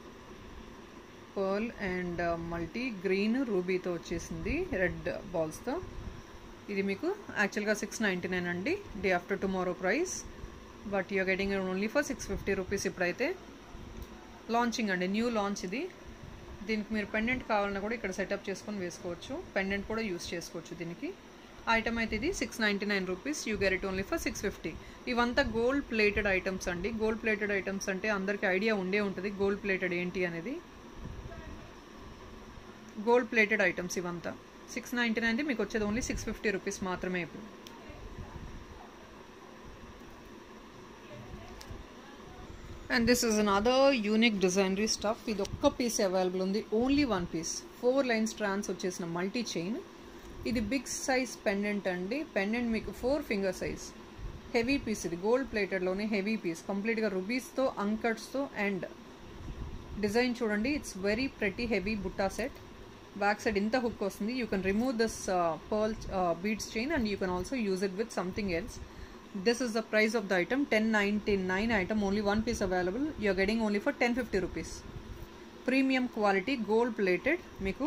పర్ల్ అండ్ మల్టీ గ్రీన్ రూబీతో వచ్చేసింది రెడ్ బాల్స్తో ఇది మీకు యాక్చువల్గా సిక్స్ నైంటీ నైన్ అండి day after tomorrow price but you're getting only for six fifty rupees ఇప్పుడైతే లాంచింగ్ అండి న్యూ లాంచ్ ఇది దీనికి మీరు పెండెంట్ కావాలన్నా కూడా ఇక్కడ సెటప్ చేసుకొని వేసుకోవచ్చు పెండెంట్ కూడా యూస్ చేసుకోవచ్చు దీనికి ఐటమ్ అయితే ఇది six ninety nine rupees you get it only for six fifty ఇవంతా గోల్డ్ ప్లేటెడ్ ఐటమ్స్ అండి గోల్డ్ ప్లేటెడ్ ఐటమ్స్ అంటే అందరికీ ఐడియా ఉండే ఉంటుంది గోల్డ్ ప్లేటెడ్ ఏంటి అనేది గోల్డ్ ప్లేటెడ్ ఐటమ్స్ ఇవంతా సిక్స్ నైంటీ నైన్ది మీకు వచ్చేది ఓన్లీ సిక్స్ ఫిఫ్టీ రూపీస్ మాత్రమే ఇప్పుడు and this is another unique designery stuff ఇది ఒక్క పీస్ అవైలబుల్ ఉంది only one piece four lines trans వచ్చేసిన మల్టీ చైన్ ఇది బిగ్ సైజ్ పెండెంట్ అండి పెండెంట్ మీకు four finger size heavy piece ఇది గోల్డ్ ప్లేటెడ్లోనే హెవీ పీస్ కంప్లీట్గా రుబీస్తో అంకట్స్తో అండ్ డిజైన్ చూడండి ఇట్స్ వెరీ ప్రెటీ హెవీ బుట్టా సెట్ బ్యాక్ సైడ్ ఇంత హుక్ వస్తుంది you can remove this pearl beads chain and you can also use it with something else this is the price of the item 1099 item only one piece available you're getting only for 1050 rupees premium quality gold plated మీకు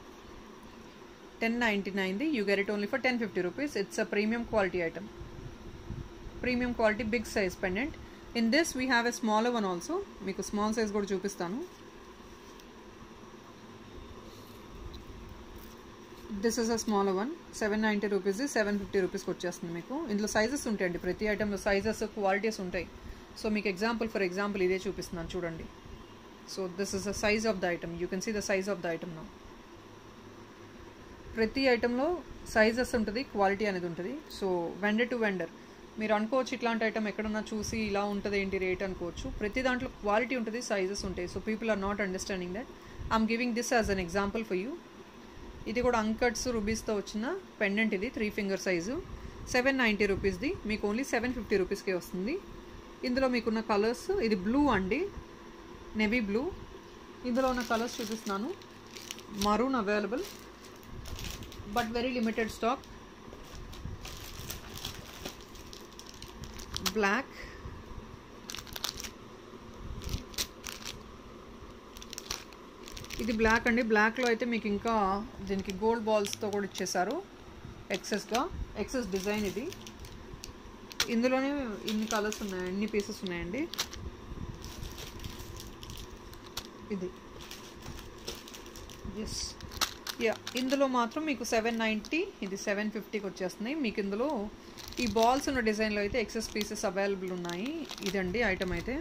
1099 ది you get it only for 1050 rupees it's a premium quality item premium quality big size pendant in this we have a smaller one also మీకు small size కూడా చూపిస్తాను this is a small one seven ninety rupees seven fifty రూపీస్కి వచ్చేస్తుంది మీకు ఇందులో sizes ఉంటాయండి ప్రతి ఐటెంలో సైజెస్ క్వాలిటీస్ ఉంటాయి సో మీకు ఎగ్జాంపుల్ ఫర్ ఎగ్జాంపుల్ ఇదే చూపిస్తున్నాను చూడండి so this is the size of the item you can see the size of the item నా ప్రతి ఐటెంలో సైజెస్ ఉంటుంది క్వాలిటీ అనేది ఉంటుంది సో వెండర్ టు వెండర్ మీరు అనుకోవచ్చు ఇట్లాంటి ఐటమ్ ఎక్కడన్నా చూసి ఇలా ఉంటుంది ఏంటి రేట్ అనుకోవచ్చు ప్రతి దాంట్లో క్వాలిటీ ఉంటుంది సైజెస్ ఉంటాయి so people are not understanding that I'm giving this as an example for you ఇది కూడా అంకట్స్ రుబీస్తో వచ్చిన పెండెంట్ ఇది three finger size seven ninety రూపీస్ది మీకు ఓన్లీ సెవెన్ ఫిఫ్టీ రూపీస్కే వస్తుంది ఇందులో మీకున్న కలర్స్ ఇది బ్లూ అండి నెవీ బ్లూ ఇందులో ఉన్న కలర్స్ చూపిస్తున్నాను maroon available but very limited stock black ఇది బ్లాక్ అండి బ్లాక్లో అయితే మీకు ఇంకా దీనికి గోల్డ్ బాల్స్తో కూడా ఇచ్చేసారు ఎక్సెస్గా ఎక్సెస్ డిజైన్ ఇది ఇందులోనే ఇన్ని కలర్స్ ఉన్నాయి ఎన్ని పీసెస్ ఉన్నాయండి ఇది ఎస్ యా ఇందులో మాత్రం మీకు సెవెన్ నైంటీ ఇది సెవెన్ ఫిఫ్టీకి వచ్చేస్తున్నాయి మీకు ఇందులో ఈ బాల్స్ ఉన్న డిజైన్లో అయితే ఎక్సెస్ పీసెస్ అవైలబుల్ ఉన్నాయి ఇదండి ఐటమ్ అయితే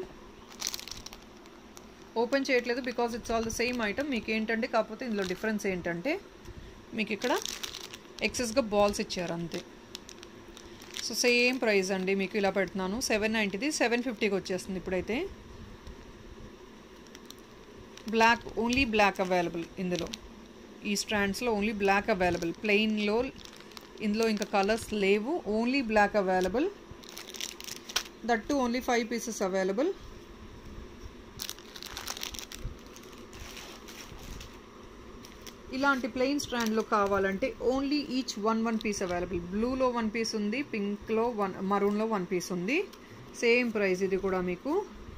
ఓపెన్ చేయట్లేదు because it's all the same item మీకు ఏంటంటే కాకపోతే ఇందులో డిఫరెన్స్ ఏంటంటే మీకు ఇక్కడ ఎక్సెస్గా బాల్స్ ఇచ్చారు అంతే సో సేమ్ ప్రైస్ అండి మీకు ఇలా పెడుతున్నాను సెవెన్ నైంటీది సెవెన్ ఫిఫ్టీకి వచ్చేస్తుంది ఇప్పుడైతే బ్లాక్ ఓన్లీ బ్లాక్ అవైలబుల్ ఇందులో ఈ స్ట్రాండ్స్లో ఓన్లీ బ్లాక్ అవైలబుల్ ప్లెయిన్లో ఇందులో ఇంకా కలర్స్ లేవు only black available that too only five pieces available ఇలాంటి ప్లెయిన్ స్ట్రాండ్లో కావాలంటే only each one one piece available బ్లూలో వన్ పీస్ ఉంది పింక్లో వన్ మరూన్లో వన్ పీస్ ఉంది సేమ్ ప్రైస్ ఇది కూడా మీకు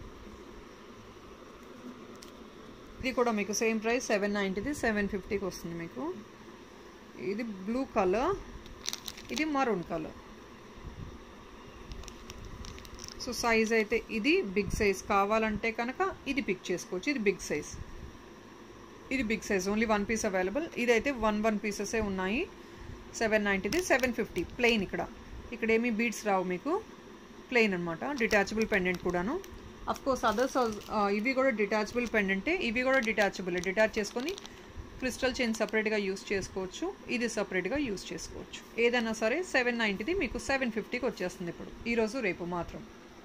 ఇది కూడా మీకు సేమ్ ప్రైస్ సెవెన్ నైంటీది సెవెన్ ఫిఫ్టీకి వస్తుంది మీకు ఇది బ్లూ కలర్ ఇది మరూన్ కలర్ సో సైజ్ అయితే ఇది బిగ్ సైజ్ కావాలంటే కనుక ఇది పిక్ చేసుకోవచ్చు ఇది బిగ్ సైజ్ ఇది big size only one piece available ఇదైతే వన్ వన్ పీసెసే ఉన్నాయి సెవెన్ నైంటీది సెవెన్ ఫిఫ్టీ ప్లెయిన్ ఇక్కడ ఇక్కడ ఏమీ బీడ్స్ రావు మీకు ప్లెయిన్ అనమాట డిటాచబుల్ పెండెంట్ కూడాను అఫ్ కోర్స్ అదర్స్ ఇవి కూడా డిటాచబుల్ పెండెంటే ఇవి కూడా డిటాచబుల్ డిటాచ్ చేసుకొని క్రిస్టల్ చైన్ సపరేట్గా యూస్ చేసుకోవచ్చు ఇది సపరేట్గా యూస్ చేసుకోవచ్చు ఏదైనా సరే సెవెన్ నైంటీది మీకు సెవెన్ ఫిఫ్టీకి వచ్చేస్తుంది ఇప్పుడు ఈరోజు రేపు మాత్రం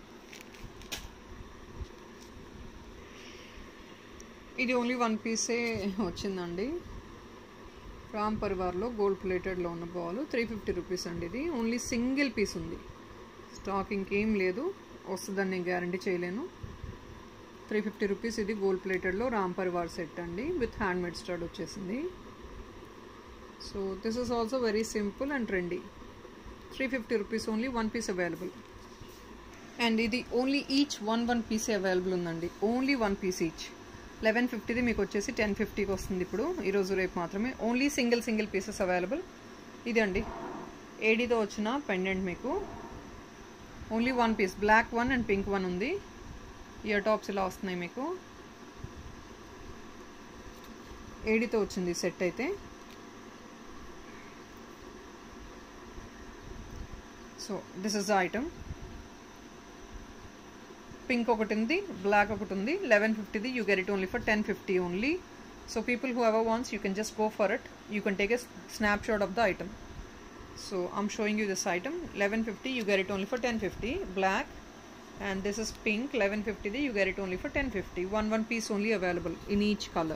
ఇది ఓన్లీ వన్ పీసే వచ్చిందండి రామ్ పరివార్లో గోల్డ్ ప్లేటెడ్లో ఉన్న బాల్ త్రీ ఫిఫ్టీ రూపీస్ అండి ఇది ఓన్లీ సింగిల్ పీస్ ఉంది స్టాక్ ఇంకేం లేదు వస్తుందని నేను గ్యారంటీ చేయలేను త్రీ ఫిఫ్టీ రూపీస్ ఇది గోల్డ్ ప్లేటెడ్లో రామ్ పరివార్ సెట్ అండి విత్ హ్యాండ్ మేడ్ స్టార్ట్ వచ్చేసింది so this is also very simple and trendy three fifty rupees only one piece available and ఇది ఓన్లీ ఈచ్ వన్ వన్ పీసే అవైలబుల్ ఉందండి only one piece each eleven ఫిఫ్టీది మీకు వచ్చేసి ten ఫిఫ్టీకి వస్తుంది ఇప్పుడు ఈరోజు రేపు మాత్రమే only single single pieces available ఇది అండి ఏడీతో వచ్చిన పెండెంట్ మీకు only one piece black one and pink one ఉంది ఇయర్ టాప్స్ ఇలా వస్తున్నాయి మీకు ఏడీతో వచ్చింది సెట్ అయితే so this is the item pink ఒకటి ఉంది బ్లాక్ ఒకటి ఉంది లెవెన్ ఫిఫ్టీది you get it only for ten fifty only so people who ever wants you can just go for it you can take a snapshot of the item so i'm showing you this item 1150 you get it only for 1050 black and this is pink 1150 you get it only for 1050 one one piece only available in each color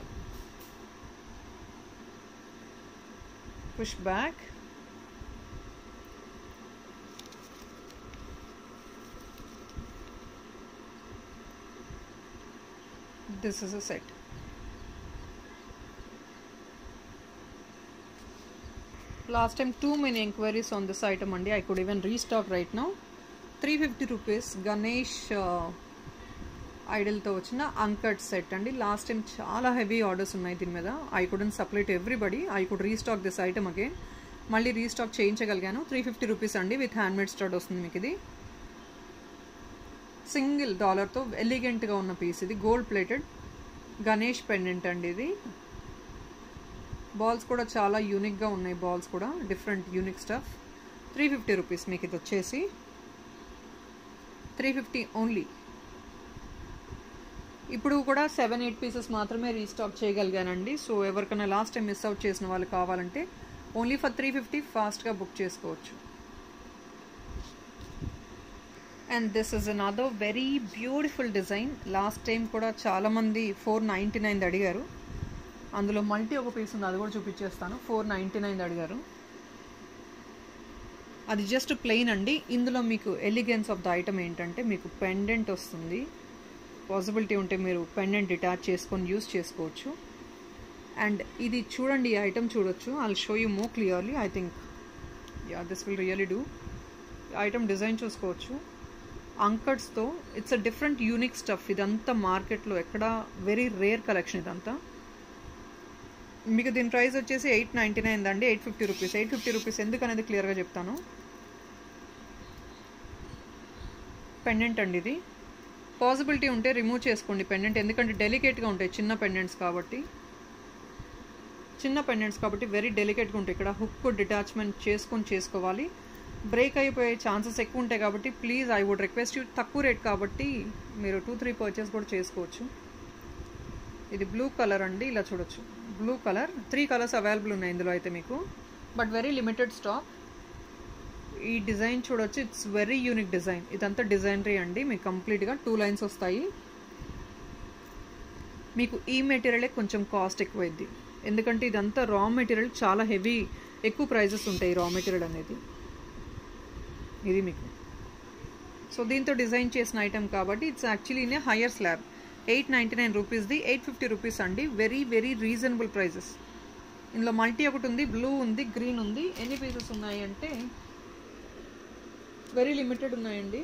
push back this is a set last time too many inquiries on this item andi i could even restock right now 350 rupees ganesh uh, ఐడల్తో వచ్చిన uncut set అండి last time చాలా heavy orders ఉన్నాయి దీని మీద I couldn't supply to everybody I could restock this item again మళ్ళీ restock చేయించగలిగాను three fifty rupees అండి విత్ హ్యాండ్మేడ్ స్టార్ట్ వస్తుంది మీకు ఇది సింగిల్ డాలర్తో ఎలిగెంట్గా ఉన్న పీస్ ఇది గోల్డ్ ప్లేటెడ్ గణేష్ పెండెంట్ అండి ఇది బాల్స్ కూడా చాలా యూనిక్గా ఉన్నాయి బాల్స్ కూడా different unique stuff three fifty rupees మీకు ఇది వచ్చేసి త్రీ ఫిఫ్టీ ఓన్లీ ఇప్పుడు కూడా సెవెన్ ఎయిట్ పీసెస్ మాత్రమే రీస్టాక్ చేయగలిగానండి సో ఎవరికైనా లాస్ట్ టైం మిస్ అవుట్ చేసిన వాళ్ళు కావాలంటే ఓన్లీ ఫర్ త్రీ ఫిఫ్టీ ఫాస్ట్గా బుక్ చేసుకోవచ్చు and this is another very beautiful design last time కూడా చాలామంది ఫోర్ నైంటీ నైన్ అడిగారు అందులో మల్టీ ఒక పీస్ ఉంది అది కూడా చూపించేస్తాను ఫోర్ నైంటీ నైన్ అడిగారు అది జస్ట్ ప్లెయిన్ అండి ఇందులో మీకు ఎలిగెన్స్ ఆఫ్ ద ఐటమ్ ఏంటంటే మీకు పెండెంట్ వస్తుంది పాసిబిలిటీ ఉంటే మీరు పెండెంట్ డిటాచ్ చేసుకొని యూస్ చేసుకోవచ్చు అండ్ ఇది చూడండి ఈ ఐటమ్ చూడొచ్చు I'll show you more clearly I think yeah this will really do item design చూసుకోవచ్చు అంకట్స్తో it's a different unique stuff ఇదంతా మార్కెట్లో ఎక్కడ వెరీ రేర్ కలెక్షన్ ఇదంతా మీకు దీని ప్రైస్ వచ్చేసి ఎయిట్ నైంటీ నైన్ అండి eight fifty rupees eight fifty rupees ఎందుకు అనేది క్లియర్గా చెప్తాను పెండెంట్ అండి ఇది పాసిబిలిటీ ఉంటే రిమూవ్ చేసుకోండి పెండెంట్ ఎందుకంటే డెలికేట్గా ఉంటాయి చిన్న పెండెంట్స్ కాబట్టి చిన్న పెండెంట్స్ కాబట్టి వెరీ డెలికేట్గా ఉంటాయి ఇక్కడ హుక్ డిటాచ్మెంట్ చేసుకొని చేసుకోవాలి బ్రేక్ అయిపోయే ఛాన్సెస్ ఎక్కువ ఉంటాయి కాబట్టి please I would request you తక్కువ రేట్ కాబట్టి మీరు టూ త్రీ పర్చేస్ కూడా చేసుకోవచ్చు ఇది బ్లూ కలర్ అండి ఇలా చూడొచ్చు blue colour three colours available ఉన్నాయి ఇందులో అయితే మీకు బట్ వెరీ లిమిటెడ్ స్టాక్ ఈ డిజైన్ చూడొచ్చు ఇట్స్ వెరీ యూనిక్ డిజైన్ ఇదంతా డిజైనరీ అండి మీకు కంప్లీట్గా టూ లైన్స్ వస్తాయి మీకు ఈ మెటీరియలే కొంచెం కాస్ట్ ఎక్కువైద్ది ఎందుకంటే ఇదంతా రా మెటీరియల్ చాలా హెవీ ఎక్కువ ప్రైజెస్ ఉంటాయి రా మెటీరియల్ అనేది ఇది మీకు సో దీంతో డిజైన్ చేసిన ఐటెం కాబట్టి it's actually in a higher slab eight ninety nine రూపీస్ది ఎయిట్ ఫిఫ్టీ రూపీస్ అండి వెరీ వెరీ రీజనబుల్ ప్రైజెస్ ఇందులో మల్టీ ఒకటి ఉంది బ్లూ ఉంది గ్రీన్ ఉంది ఎన్ని పీసెస్ ఉన్నాయి అంటే వెరీ లిమిటెడ్ ఉన్నాయండి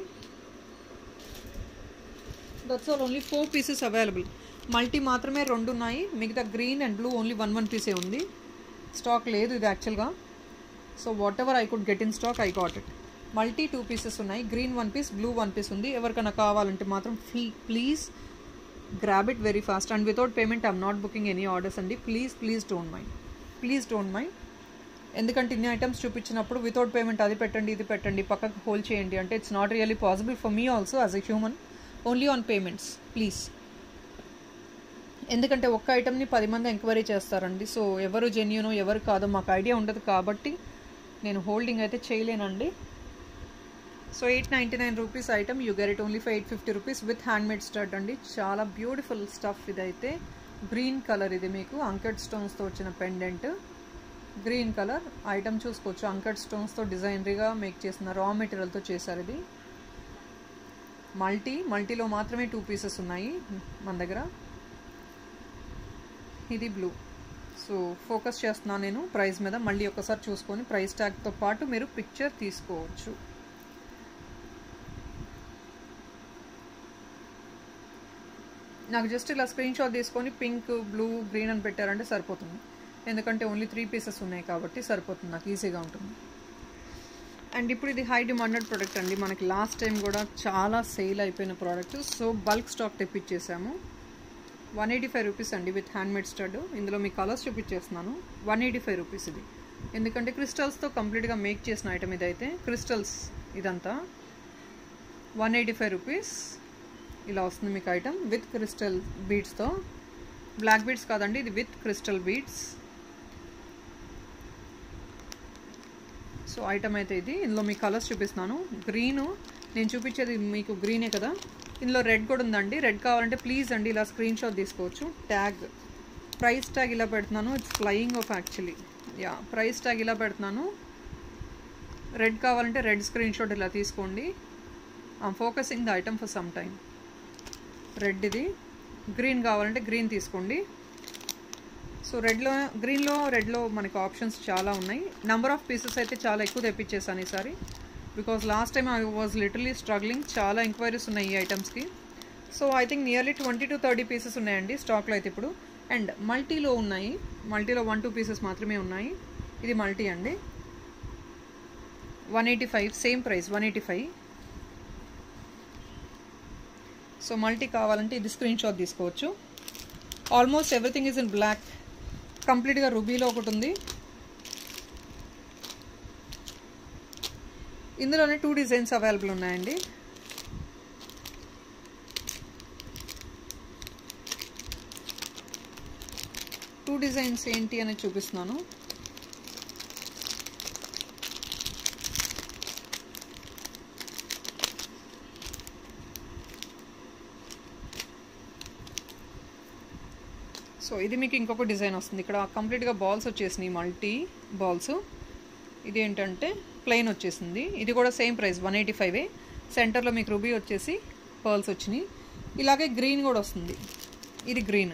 that's all only four pieces available multi మాత్రమే రెండు ఉన్నాయి మిగతా green and blue only one one పీసే ఉంది స్టాక్ లేదు ఇది యాక్చువల్గా so whatever I could get in stock I got it multi two pieces ఉన్నాయి green one piece blue one piece ఉంది ఎవరికైనా కావాలంటే మాత్రం free please grab it very fast and without payment I'm not booking any orders అండి please please don't mind please don't mind ఎందుకంటే ఇన్ని items చూపించినప్పుడు without payment అది పెట్టండి ఇది పెట్టండి పక్కకు హోల్డ్ చేయండి అంటే it's not really possible for me also as a human only on payments please ఎందుకంటే ఒక్క ఐటమ్ని పది మంది ఎంక్వైరీ చేస్తారండి సో ఎవరు జెన్యునో ఎవరు కాదో మాకు ఐడియా ఉండదు కాబట్టి నేను హోల్డింగ్ అయితే చేయలేనండి so eight ninety nine rupees item you get it only for eight fifty rupees with handmade stud అండి చాలా బ్యూటిఫుల్ స్టఫ్ ఇదైతే గ్రీన్ కలర్ ఇది మీకు అంకెట్ స్టోన్స్తో వచ్చిన పెండెంట్ గ్రీన్ కలర్ ఐటమ్ చూసుకోవచ్చు అంకెట్ స్టోన్స్తో డిజైనరీగా మేక్ చేసిన రా మెటీరియల్తో చేశారు ఇది మల్టీ మల్టీలో మాత్రమే టూ పీసెస్ ఉన్నాయి మన దగ్గర ఇది బ్లూ సో ఫోకస్ చేస్తున్నాను నేను ప్రైస్ మీద మళ్ళీ ఒకసారి చూసుకొని ప్రైస్ ట్యాగ్తో పాటు మీరు పిక్చర్ తీసుకోవచ్చు నాకు జస్ట్ ఇలా స్క్రీన్ షాట్ తీసుకొని పింక్ బ్లూ గ్రీన్ అని పెట్టారంటే సరిపోతుంది ఎందుకంటే ఓన్లీ త్రీ పీసెస్ ఉన్నాయి కాబట్టి సరిపోతుంది నాకు ఈజీగా ఉంటుంది అండ్ ఇప్పుడు ఇది హై డిమాండెడ్ ప్రోడక్ట్ అండి మనకి లాస్ట్ టైం కూడా చాలా సేల్ అయిపోయిన ప్రోడక్ట్ సో బల్క్ స్టాక్ తెప్పించేసాము వన్ ఎయిటీ ఫైవ్ రూపీస్ అండి విత్ హ్యాండ్మేడ్ స్టడ్ ఇందులో మీ కలర్స్ చూపించేస్తున్నాను వన్ ఎయిటీ ఫైవ్ రూపీస్ ఇది ఎందుకంటే క్రిస్టల్స్తో కంప్లీట్గా మేక్ చేసిన ఐటమ్ ఇదైతే క్రిస్టల్స్ ఇదంతా వన్ ఎయిటీ ఫైవ్ రూపీస్ ఇలా వస్తుంది మీకు ఐటమ్ విత్ క్రిస్టల్ బీడ్స్తో బ్లాక్ బీడ్స్ కాదండి ఇది with crystal beads so item అయితే ఇది ఇందులో మీ కలర్స్ చూపిస్తున్నాను గ్రీను నేను చూపించేది మీకు గ్రీనే కదా ఇందులో రెడ్ కూడా ఉందండి రెడ్ కావాలంటే ప్లీజ్ అండి ఇలా స్క్రీన్ షాట్ తీసుకోవచ్చు ట్యాగ్ ప్రైస్ ట్యాగ్ ఇలా పెడుతున్నాను it's flying off actually yeah price tag ఇలా పెడుతున్నాను రెడ్ కావాలంటే రెడ్ స్క్రీన్ షాట్ ఇలా తీసుకోండి I'm focusing the item for some time red ఇది గ్రీన్ కావాలంటే గ్రీన్ తీసుకోండి సో రెడ్లో గ్రీన్లో రెడ్లో మనకి ఆప్షన్స్ చాలా ఉన్నాయి నెంబర్ ఆఫ్ పీసెస్ అయితే చాలా ఎక్కువ తెప్పించేసాను ఈసారి because last time I was literally struggling చాలా ఎంక్వైరీస్ ఉన్నాయి ఈ ఐటమ్స్కి so I think nearly twenty to thirty pieces ఉన్నాయండి స్టాక్లో అయితే ఇప్పుడు అండ్ మల్టీలో ఉన్నాయి మల్టీలో వన్ టూ పీసెస్ మాత్రమే ఉన్నాయి ఇది మల్టీ అండి one eighty five same price one eighty five so multi కావాలంటే ఇది స్క్రీన్ షాట్ తీసుకోవచ్చు almost everything is in black కంప్లీట్గా రుబీలో ఒకటి ఉంది ఇందులోనే టూ డిజైన్స్ అవైలబుల్ ఉన్నాయండి టూ డిజైన్స్ ఏంటి అని చూపిస్తున్నాను సో ఇది మీకు ఇంకొక డిజైన్ వస్తుంది ఇక్కడ కంప్లీట్గా బాల్స్ వచ్చేసినాయి మల్టీ బాల్స్ ఇది ఏంటంటే ప్లెయిన్ వచ్చేసింది ఇది కూడా సేమ్ ప్రైస్ వన్ ఎయిటీ ఫైవే సెంటర్లో మీకు రూబీ వచ్చేసి పర్ల్స్ వచ్చినాయి ఇలాగే గ్రీన్ కూడా వస్తుంది ఇది గ్రీన్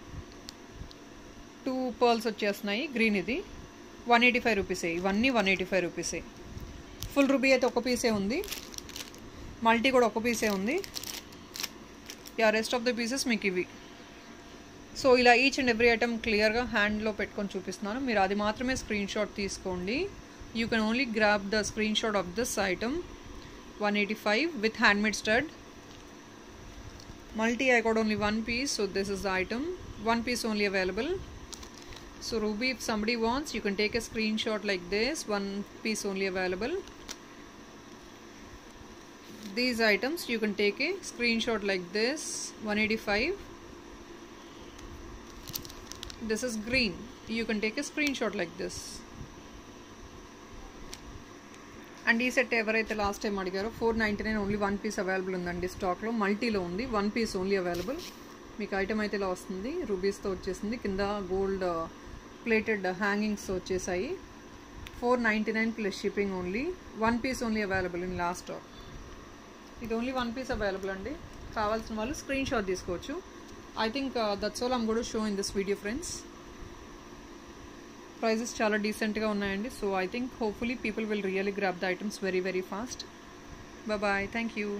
టూ పర్ల్స్ వచ్చేస్తున్నాయి గ్రీన్ ఇది వన్ ఎయిటీ ఫైవ్ రూపీసే ఇవన్నీ వన్ ఎయిటీ ఫైవ్ రూపీసే ఫుల్ రూబీ అయితే ఒక పీసే ఉంది మల్టీ కూడా ఒక పీసే ఉంది yeah rest of the pieces మీకు ఇవి సో ఇలా ఈచ్ అండ్ ఎవ్రీ ఐటమ్ క్లియర్గా హ్యాండ్లో పెట్టుకొని చూపిస్తున్నాను మీరు అది మాత్రమే స్క్రీన్ షాట్ తీసుకోండి you can only grab the screenshot of this item one eighty five with handmade stud multi I got only one piece so this is the item one piece only available so Ruby if somebody wants you can take a screenshot like this one piece only available these items you can take a screenshot like this 185 this is green you can take a screenshot like this and ఈ set ఎవరైతే last time అడిగారో four ninety nine only one piece available ఉందండి స్టాక్లో మల్టీలో ఉంది one piece only available మీకు item అయితే ఇలా వస్తుంది రూబీస్తో వచ్చేసింది కింద గోల్డ్ ప్లేటెడ్ హ్యాంగింగ్స్ వచ్చేసాయి four ninety nine plus shipping only one piece only available in last stock ఇది ఓన్లీ వన్ పీస్ అవైలబుల్ అండి కావాల్సిన వాళ్ళు స్క్రీన్ షాట్ తీసుకోవచ్చు I think that's all I'm కూడా show in this video friends prices చాలా డీసెంట్గా ఉన్నాయండి so I think hopefully people will really grab the items very very fast bye thank you